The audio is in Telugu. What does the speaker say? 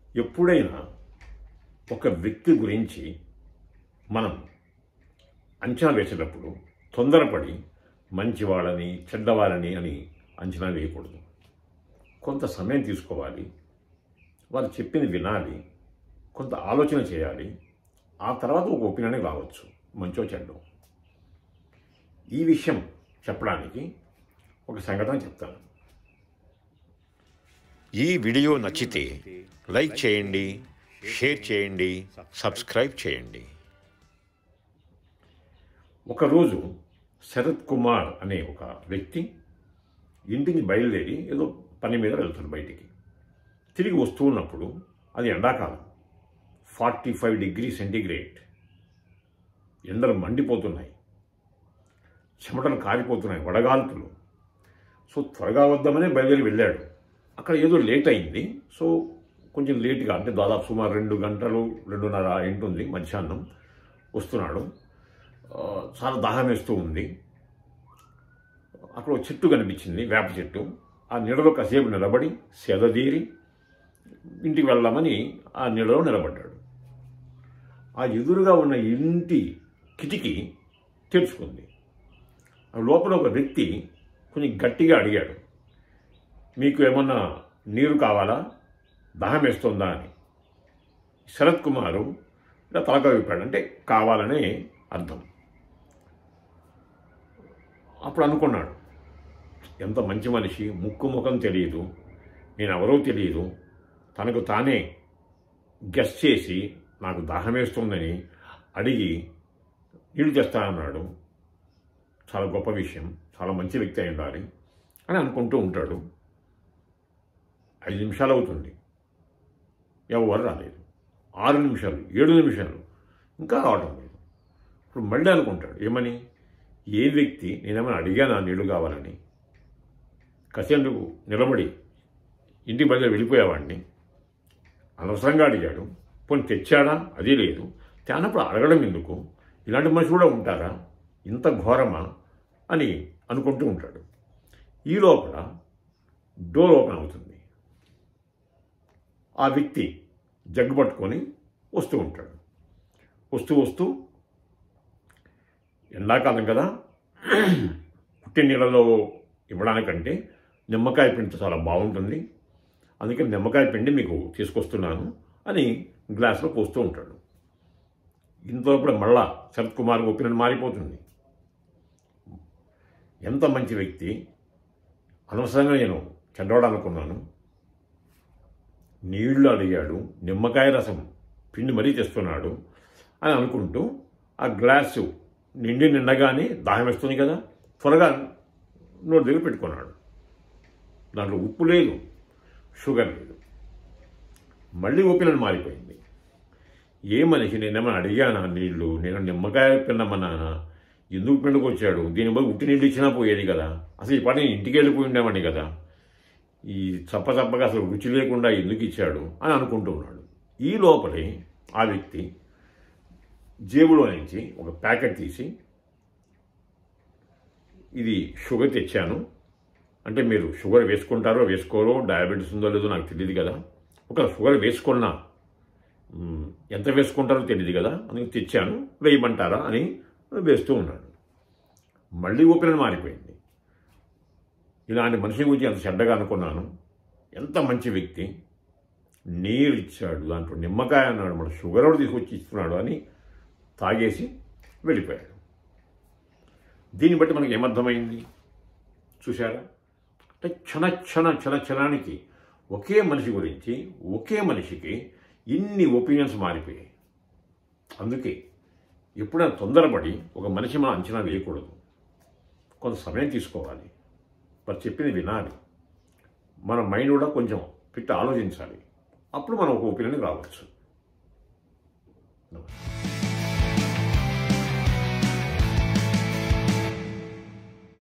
ఎప్పుడైనా ఒక వ్యక్తి గురించి మనం అంచనా వేసేటప్పుడు తొందరపడి మంచివాళ్ళని చెడ్డవాళ్ళని అని అంచనా వేయకూడదు కొంత సమయం తీసుకోవాలి వాళ్ళు చెప్పింది వినాలి కొంత ఆలోచన చేయాలి ఆ తర్వాత ఒక ఒపీనియన్ రావచ్చు మంచో చెడ్డో ఈ విషయం చెప్పడానికి ఒక సంఘటన చెప్తాను ఈ వీడియో నచ్చితే లైక్ చేయండి షేర్ చేయండి సబ్స్క్రైబ్ చేయండి ఒకరోజు శరత్ కుమార్ అనే ఒక వ్యక్తి ఇంటిని బయలుదేరి ఏదో పని మీద వెళ్తాడు బయటికి తిరిగి వస్తూ ఉన్నప్పుడు అది ఎండాకాలం ఫార్టీ ఫైవ్ డిగ్రీ సెంటీగ్రేడ్ ఎండలు మండిపోతున్నాయి చెమటలు కారిపోతున్నాయి వడగాల్పులు సో త్వరగా వద్దామనే బయలుదేరి వెళ్ళాడు అక్కడ ఏదో లేట్ అయింది సో కొంచెం లేట్గా అంటే దాదాపు సుమారు రెండు గంటలు రెండున్నర ఉంటుంది మధ్యాహ్నం వస్తున్నాడు ఆ, చాలా దాహం వేస్తూ ఉంది అక్కడ ఒక చెట్టు కనిపించింది వేప చెట్టు ఆ నీడలో కాసేపు నిలబడి సెదదీరి ఇంటికి వెళ్దామని ఆ నీడలో నిలబడ్డాడు ఆ ఎదురుగా ఉన్న ఇంటి కిటికీ తెరుచుకుంది ఆ లోపల ఒక వ్యక్తి కొంచెం గట్టిగా అడిగాడు మీకు ఏమన్నా నీరు కావాలా దాహం వేస్తుందా అని శరత్ కుమారు ఇలా తలక విప్పాడు అంటే కావాలనే అర్థం అప్పుడు అనుకున్నాడు ఎంత మంచి మనిషి ముక్కు ముఖం తెలియదు నేను ఎవరో తెలియదు తనకు తానే గెస్ చేసి నాకు దాహం వేస్తుందని అడిగి నీళ్ళు తెస్తానన్నాడు చాలా గొప్ప విషయం చాలా మంచి వ్యక్తి అయి ఉండాలి అని అనుకుంటూ ఉంటాడు ఐదు నిమిషాలు అవుతుంది ఎవరు రాలేదు ఆరు నిమిషాలు ఏడు నిమిషాలు ఇంకా రావటం లేదు ఇప్పుడు మళ్ళీ అనుకుంటాడు ఏమని ఏ వ్యక్తి నేనేమైనా అడిగానా నీళ్లు కావాలని కసేందుకు నిలబడి ఇంటి బయట వెళ్ళిపోయేవాడిని అనవసరంగా అడిగాడు పోనీ తెచ్చాడా అది లేదు తేనప్పుడు అడగడం ఎందుకు ఇలాంటి మనిషి కూడా ఉంటారా ఇంత ఘోరమా అని అనుకుంటూ ఉంటాడు ఈ లోపల డోర్ ఓపెన్ అవుతుంది ఆ వ్యక్తి జగ్గు పట్టుకొని వస్తూ ఉంటాడు వస్తూ వస్తూ ఎండాకాలం కదా పుట్టి నీళ్ళలో ఇవ్వడానికంటే నిమ్మకాయ పిండి చాలా బాగుంటుంది అందుకే నిమ్మకాయ పిండి మీకు తీసుకొస్తున్నాను అని గ్లాసులో పోస్తూ ఉంటాడు ఇంతలోపల మళ్ళా శరత్ కుమార్ ఒపీనియన్ మారిపోతుంది ఎంత మంచి వ్యక్తి అనవసరంగా నేను చెడ్డవాడు అనుకున్నాను నీళ్లు అడిగాడు నిమ్మకాయ రసం పిండి మరీ తెస్తున్నాడు అని అనుకుంటూ ఆ గ్లాసు నిండి నిండగానే దాహం వేస్తుంది కదా త్వరగా నోటి దగ్గర పెట్టుకున్నాడు దాంట్లో ఉప్పు లేదు షుగర్ లేదు మళ్ళీ ఒపీనియన్ మారిపోయింది ఏ మనిషి నేనేమైనా అడిగానా నీళ్లు నేను నిమ్మకాయ పిండమన్నానా ఎందుకు పిండుకొచ్చాడు దీని బదులు ఉట్టి నీళ్ళు ఇచ్చినా పోయేది కదా అసలు ఈ పని ఇంటికి వెళ్ళిపోయి ఉండేవాడిని కదా ఈ చప్ప చప్పగా అసలు రుచి లేకుండా ఎందుకు ఇచ్చాడు అని అనుకుంటూ ఉన్నాడు ఈ లోపలే ఆ వ్యక్తి జేబులో నుంచి ఒక ప్యాకెట్ తీసి ఇది షుగర్ తెచ్చాను అంటే మీరు షుగర్ వేసుకుంటారో వేసుకోరో డయాబెటీస్ ఉందో లేదో నాకు తెలియదు కదా ఒక షుగర్ వేసుకున్నా మ్, ఎంత వేసుకుంటారో తెలియదు కదా అందుకు తెచ్చాను వేయమంటారా అని వేస్తూ ఉన్నాడు మళ్ళీ ఒపీనియన్ మారిపోయింది ఇలాంటి మనిషి గురించి ఎంత చెడ్డగా అనుకున్నాను ఎంత మంచి వ్యక్తి నీరు ఇచ్చాడు దాంట్లో నిమ్మకాయ అన్నాడు మన షుగర్ కూడా తీసుకొచ్చి ఇస్తున్నాడు అని తాగేసి వెళ్ళిపోయాడు దీన్ని బట్టి మనకి ఏమర్థమైంది చూశారా అంటే క్షణ క్షణ క్షణ క్షణానికి ఒకే మనిషి గురించి ఒకే మనిషికి ఇన్ని ఒపీనియన్స్ మారిపోయాయి అందుకే ఎప్పుడైనా తొందరపడి ఒక మనిషి మనం అంచనా వేయకూడదు కొంత సమయం తీసుకోవాలి వారు చెప్పింది వినాలి మన మైండ్ కూడా కొంచెం పెట్టి ఆలోచించాలి అప్పుడు మనం ఒక ఒపీనియన్ రావచ్చు నమస్తే